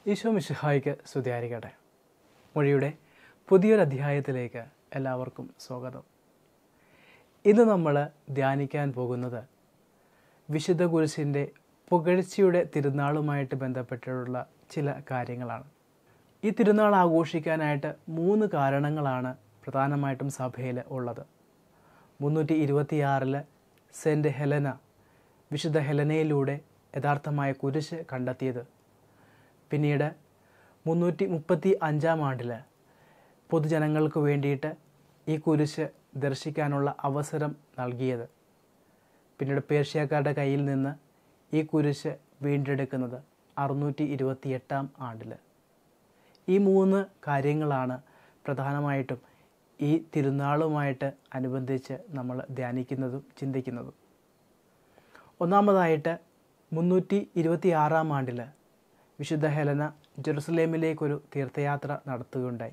ഈശോ മിശിഹായിക്ക് സ്തുതിയായിരിക്കട്ടെ മൊഴിയുടെ പുതിയൊരു അധ്യായത്തിലേക്ക് എല്ലാവർക്കും സ്വാഗതം ഇന്ന് നമ്മൾ ധ്യാനിക്കാൻ പോകുന്നത് വിശുദ്ധ കുരിശിൻ്റെ പുകഴ്ചയുടെ തിരുനാളുമായിട്ട് ബന്ധപ്പെട്ടുള്ള ചില കാര്യങ്ങളാണ് ഈ തിരുനാൾ ആഘോഷിക്കാനായിട്ട് മൂന്ന് കാരണങ്ങളാണ് പ്രധാനമായിട്ടും സഭയിൽ ഉള്ളത് മുന്നൂറ്റി ഇരുപത്തിയാറില് സെൻറ്റ് ഹെലന വിശുദ്ധ ഹെലനയിലൂടെ യഥാർത്ഥമായ കുരിശ് കണ്ടെത്തിയത് പിന്നീട് മുന്നൂറ്റി മുപ്പത്തി അഞ്ചാം ആണ്ടിൽ പൊതുജനങ്ങൾക്ക് വേണ്ടിയിട്ട് ഈ കുരിശ് ദർശിക്കാനുള്ള അവസരം നൽകിയത് പിന്നീട് പേർഷ്യക്കാരുടെ കയ്യിൽ നിന്ന് ഈ കുരിശ് വീണ്ടെടുക്കുന്നത് അറുന്നൂറ്റി ഇരുപത്തി എട്ടാം ആണ്ടിൽ ഈ മൂന്ന് കാര്യങ്ങളാണ് പ്രധാനമായിട്ടും ഈ തിരുനാളുമായിട്ട് അനുബന്ധിച്ച് നമ്മൾ ധ്യാനിക്കുന്നതും ചിന്തിക്കുന്നതും ഒന്നാമതായിട്ട് മുന്നൂറ്റി ഇരുപത്തി ആറാം ആണ്ടിൽ വിശുദ്ധ ഹെലന ജെറുസലേമിലേക്കൊരു തീർത്ഥയാത്ര നടത്തുകയുണ്ടായി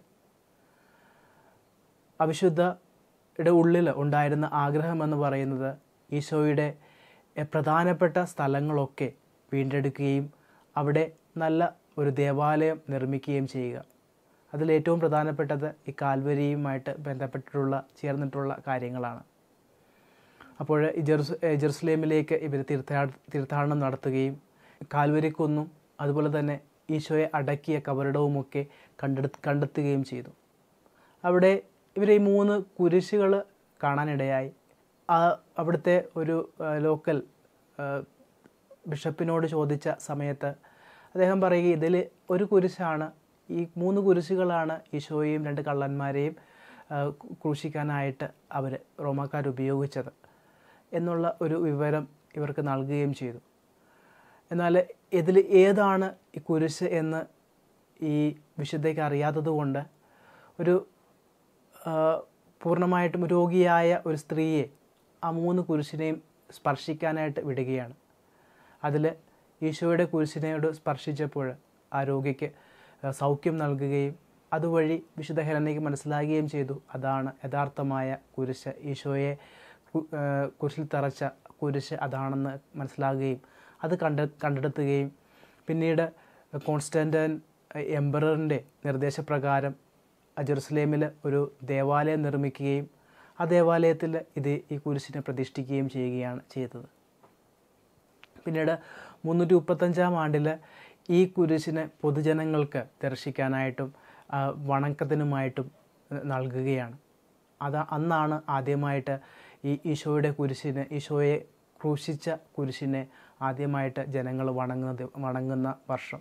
അവിശുദ്ധയുടെ ഉള്ളിൽ ഉണ്ടായിരുന്ന ആഗ്രഹമെന്ന് പറയുന്നത് ഈശോയുടെ എ, പ്രധാനപ്പെട്ട സ്ഥലങ്ങളൊക്കെ വീണ്ടെടുക്കുകയും അവിടെ നല്ല ഒരു ദേവാലയം നിർമ്മിക്കുകയും ചെയ്യുക അതിലേറ്റവും പ്രധാനപ്പെട്ടത് ഈ കാൽവരിയുമായിട്ട് ബന്ധപ്പെട്ടിട്ടുള്ള ചേർന്നിട്ടുള്ള കാര്യങ്ങളാണ് അപ്പോൾ ഈ ജെറുസ് ഏ, ജെറുസലേമിലേക്ക് ഇവർ തീർത്ഥാ തീർത്ഥാടനം നടത്തുകയും കാൽവരിക്കൊന്നും അതുപോലെ തന്നെ ഈശോയെ അടക്കിയ കബറിടവുമൊക്കെ കണ്ടെടു കണ്ടെത്തുകയും ചെയ്തു അവിടെ ഇവർ ഈ മൂന്ന് കുരിശുകൾ കാണാനിടയായി ആ അവിടുത്തെ ഒരു ആ, ലോക്കൽ ആ, ബിഷപ്പിനോട് ചോദിച്ച സമയത്ത് അദ്ദേഹം പറയുക ഇതിൽ ഒരു കുരിശാണ് ഈ മൂന്ന് കുരിശുകളാണ് ഈശോയെയും രണ്ട് കള്ളന്മാരെയും ആ, ക്രൂ- ക്രൂശിക്കാനായിട്ട് അവർ റോമാക്കാർ ഉപയോഗിച്ചത് എന്നുള്ള ഒരു വിവരം ഇവർക്ക് നൽകുകയും ചെയ്തു എന്നാൽ ഇതിൽ ഏതാണ് ഈ കുരിശ് എന്ന് ഈ വിശുദ്ധയ്ക്ക് അറിയാത്തത് കൊണ്ട് ഒരു ആ, പൂർണ്ണമായിട്ടും രോഗിയായ ഒരു സ്ത്രീയെ ആ മൂന്ന് കുരിശിനെയും സ്പർശിക്കാനായിട്ട് വിടുകയാണ് അതിൽ ഈശോയുടെ കുരിശിനെയോട് സ്പർശിച്ചപ്പോൾ ആ രോഗിക്ക് ആ, സൗഖ്യം നൽകുകയും അതുവഴി വിശുദ്ധ ഹെലനയ്ക്ക് മനസ്സിലാകുകയും ചെയ്തു അതാണ് യഥാർത്ഥമായ കുരിശ് ഈശോയെ കു- ആ, കുരിശിൽ തറച്ച കുരിശ് അതാണെന്ന് മനസ്സിലാകുകയും അത് കണ്ട കണ്ടെടുത്തുകയും പിന്നീട് കോൺസ്റ്റൻറ്റൻ എംബററിൻ്റെ നിർദ്ദേശപ്രകാരം ജെറുസലേമിൽ ഒരു ദേവാലയം നിർമ്മിക്കുകയും ആ ദേവാലയത്തിൽ ഇത് ഈ കുരിശിനെ പ്രതിഷ്ഠിക്കുകയും ചെയ്യുകയാണ് ചെയ്തത് പിന്നീട് മുന്നൂറ്റി മുപ്പത്തഞ്ചാം ആണ്ടിൽ ഈ കുരിശിനെ പൊതുജനങ്ങൾക്ക് ദർശിക്കാനായിട്ടും ആ, വണക്കത്തിനുമായിട്ടും നൽകുകയാണ് അത് അന്നാണ് ആദ്യമായിട്ട് ഈ ഈശോയുടെ കുരിശിനെ ഈശോയെ ക്രൂശിച്ച കുരിശിനെ ആദ്യമായിട്ട് ജനങ്ങൾ വണങ്ങുന്നത് വണങ്ങുന്ന വർഷം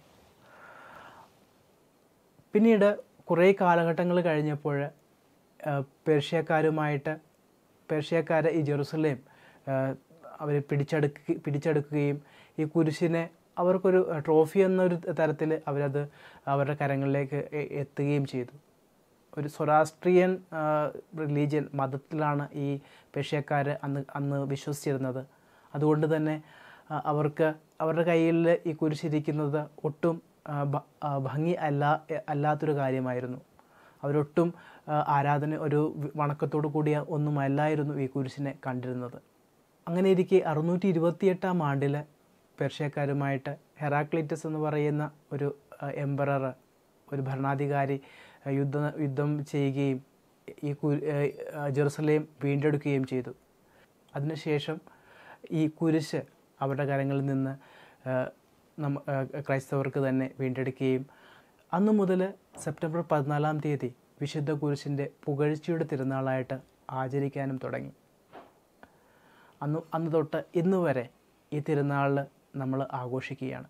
പിന്നീട് കുറേ കാലഘട്ടങ്ങൾ കഴിഞ്ഞപ്പോൾ പേർഷ്യക്കാരുമായിട്ട് പേർഷ്യക്കാർ ഈ ജെറുസലേം അവർ പിടിച്ചെടുക്ക പിടിച്ചെടുക്കുകയും ഈ കുരിശിനെ അവർക്കൊരു ട്രോഫി എന്നൊരു തരത്തിൽ അവരത് അവരുടെ കരങ്ങളിലേക്ക് എ- എത്തുകയും ചെയ്തു ഒരു സ്വരാഷ്ട്രീയൻ റിലീജിയൻ മതത്തിലാണ് ഈ പേർഷ്യക്കാർ അന്ന് അന്ന് വിശ്വസിച്ചിരുന്നത് അതുകൊണ്ട് തന്നെ ആ, അവർക്ക് അവരുടെ കയ്യിൽ ഈ കുരിശിരിക്കുന്നത് ഒട്ടും ആ, ഭ- ആ, ഭംഗി അല്ല അല്ലാത്തൊരു കാര്യമായിരുന്നു അവരൊട്ടും ആ, ആരാധന ഒരു വി- വണക്കത്തോടു കൂടിയ ഒന്നുമല്ലായിരുന്നു ഈ കുരിശിനെ കണ്ടിരുന്നത് അങ്ങനെ ഇരിക്കെ അറുന്നൂറ്റി ഇരുപത്തിയെട്ടാം ആണ്ടിൽ പേർഷ്യക്കാരുമായിട്ട് ഹെറാക്ലിറ്റസ് എന്ന് പറയുന്ന ഒരു എംബറർ ഒരു ഭരണാധികാരി ആ, യുദ്ധ യുദ്ധം ചെയ്യുകയും ഈ കു ആ, ആ, ജെറുസലേം വീണ്ടെടുക്കുകയും ചെയ്തു അതിനുശേഷം ഈ കുരിശ് അവരുടെ കരങ്ങളിൽ നിന്ന് ആ, നമ്മ ആ, ക്രൈസ്തവർക്ക് തന്നെ വീണ്ടെടുക്കുകയും അന്നു മുതൽ സെപ്റ്റംബർ പതിനാലാം തീയതി വിശുദ്ധ കുരിശിൻ്റെ പുകഴ്ചയുടെ തിരുനാളായിട്ട് ആചരിക്കാനും തുടങ്ങി അന്ന് അന്ന് തൊട്ട് ഇന്ന് വരെ ഈ തിരുനാളിൽ നമ്മൾ ആഘോഷിക്കുകയാണ്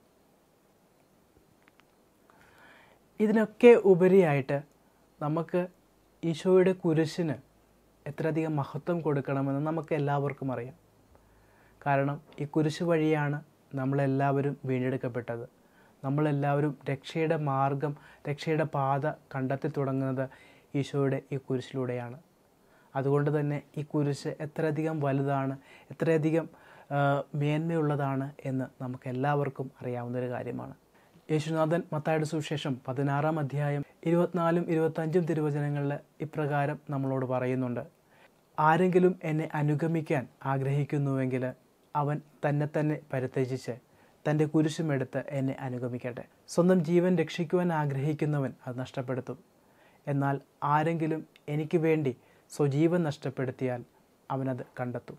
ഇതിനൊക്കെ ഉപരിയായിട്ട് നമുക്ക് ഈശോയുടെ കുരിശിന് എത്രയധികം മഹത്വം കൊടുക്കണമെന്ന് നമുക്ക് എല്ലാവർക്കും അറിയാം കാരണം ഈ കുരിശ് വഴിയാണ് നമ്മളെല്ലാവരും വീണ്ടെടുക്കപ്പെട്ടത് നമ്മളെല്ലാവരും രക്ഷയുടെ മാർഗം രക്ഷയുടെ പാത കണ്ടെത്തി തുടങ്ങുന്നത് ഈശോയുടെ ഈ കുരിശിലൂടെയാണ് അതുകൊണ്ട് തന്നെ ഈ കുരിശ് എത്രയധികം വലുതാണ് എത്രയധികം ആ, മേന്മയുള്ളതാണ് എന്ന് നമുക്ക് എല്ലാവർക്കും അറിയാവുന്നൊരു കാര്യമാണ് യേശുനാഥൻ മത്തായുടെ സുവിശേഷം പതിനാറാം അധ്യായം ഇരുപത്തിനാലും ഇരുപത്തഞ്ചും തിരുവചനങ്ങളിൽ ഇപ്രകാരം നമ്മളോട് പറയുന്നുണ്ട് ആരെങ്കിലും എന്നെ അനുഗമിക്കാൻ ആഗ്രഹിക്കുന്നുവെങ്കിൽ അവൻ തന്നെ തന്നെ പരിത്യജിച്ച് തൻ്റെ കുരിശുമെടുത്ത് എന്നെ അനുഗമിക്കട്ടെ സ്വന്തം ജീവൻ രക്ഷിക്കുവാൻ ആഗ്രഹിക്കുന്നവൻ അത് നഷ്ടപ്പെടുത്തും എന്നാൽ ആരെങ്കിലും എനിക്ക് വേണ്ടി സ്വജീവൻ നഷ്ടപ്പെടുത്തിയാൽ അവനത് കണ്ടെത്തും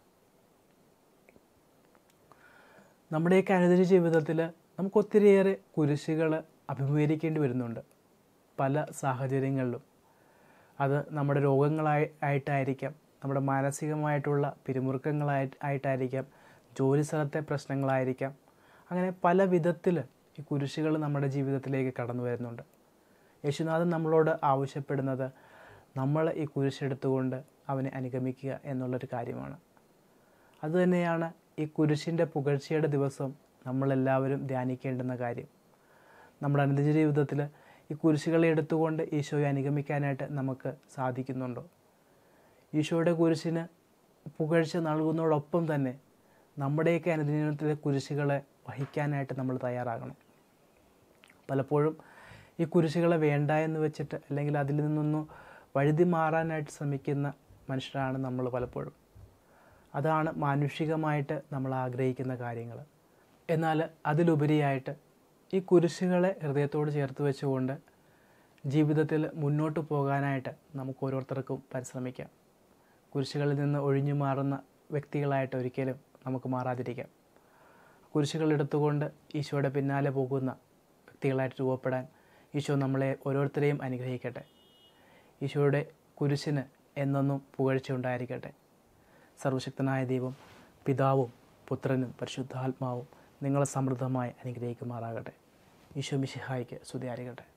നമ്മുടെയൊക്കെ അനുദിന ജീവിതത്തിൽ നമുക്ക് ഒത്തിരിയേറെ കുരിശുകൾ അഭിമുഖീകരിക്കേണ്ടി വരുന്നുണ്ട് പല സാഹചര്യങ്ങളിലും അത് നമ്മുടെ രോഗങ്ങളായി ആയിട്ടായിരിക്കാം നമ്മുടെ മാനസികമായിട്ടുള്ള പിരിമുറുക്കങ്ങളായി ആയിട്ടായിരിക്കാം ജോലി സ്ഥലത്തെ പ്രശ്നങ്ങളായിരിക്കാം അങ്ങനെ പല വിധത്തിൽ ഈ കുരിശുകൾ നമ്മുടെ ജീവിതത്തിലേക്ക് കടന്നു വരുന്നുണ്ട് യേശുനാഥൻ നമ്മളോട് ആവശ്യപ്പെടുന്നത് നമ്മൾ ഈ കുരിശെടുത്തുകൊണ്ട് അവനെ അനുഗമിക്കുക എന്നുള്ളൊരു കാര്യമാണ് അതുതന്നെയാണ് ഈ കുരിശിൻ്റെ പുകഴ്ചയുടെ ദിവസം നമ്മളെല്ലാവരും ധ്യാനിക്കേണ്ടുന്ന കാര്യം നമ്മുടെ അനുദിന ജീവിതത്തിൽ ഈ കുരിശുകളെ എടുത്തുകൊണ്ട് ഈശോയെ അനുഗമിക്കാനായിട്ട് നമുക്ക് സാധിക്കുന്നുണ്ടോ ഈശോയുടെ കുരിശിന് പുകഴ്ച നൽകുന്നതോടൊപ്പം തന്നെ നമ്മുടെയൊക്കെ അനുദിനത്തിലെ കുരിശുകളെ വഹിക്കാനായിട്ട് നമ്മൾ തയ്യാറാകണം പലപ്പോഴും ഈ കുരിശുകളെ വേണ്ട എന്ന് വെച്ചിട്ട് അല്ലെങ്കിൽ അതിൽ നിന്നൊന്ന് വഴുതി മാറാനായിട്ട് ശ്രമിക്കുന്ന മനുഷ്യരാണ് നമ്മൾ പലപ്പോഴും അതാണ് മാനുഷികമായിട്ട് നമ്മൾ ആഗ്രഹിക്കുന്ന കാര്യങ്ങൾ എന്നാൽ അതിലുപരിയായിട്ട് ഈ കുരിശുകളെ ഹൃദയത്തോട് ചേർത്ത് വെച്ചുകൊണ്ട് ജീവിതത്തിൽ മുന്നോട്ട് പോകാനായിട്ട് നമുക്ക് ഓരോരുത്തർക്കും പരിശ്രമിക്കാം കുരിശുകളിൽ നിന്ന് ഒഴിഞ്ഞു മാറുന്ന വ്യക്തികളായിട്ട് ഒരിക്കലും നമുക്ക് മാറാതിരിക്കാം കുരിശുകൾ എടുത്തുകൊണ്ട് ഈശോയുടെ പിന്നാലെ പോകുന്ന വ്യക്തികളായിട്ട് രൂപപ്പെടാൻ ഈശോ നമ്മളെ ഓരോരുത്തരെയും അനുഗ്രഹിക്കട്ടെ ഈശോയുടെ കുരിശിന് എന്നെന്നും പുകഴ്ച ഉണ്ടായിരിക്കട്ടെ സർവശക്തനായ ദൈവം പിതാവും പുത്രനും പരിശുദ്ധാത്മാവും നിങ്ങളെ സമൃദ്ധമായി അനുഗ്രഹിക്കുമാറാകട്ടെ ഈശോ മിശിഹായിക്ക് സ്തുതിയായിരിക്കട്ടെ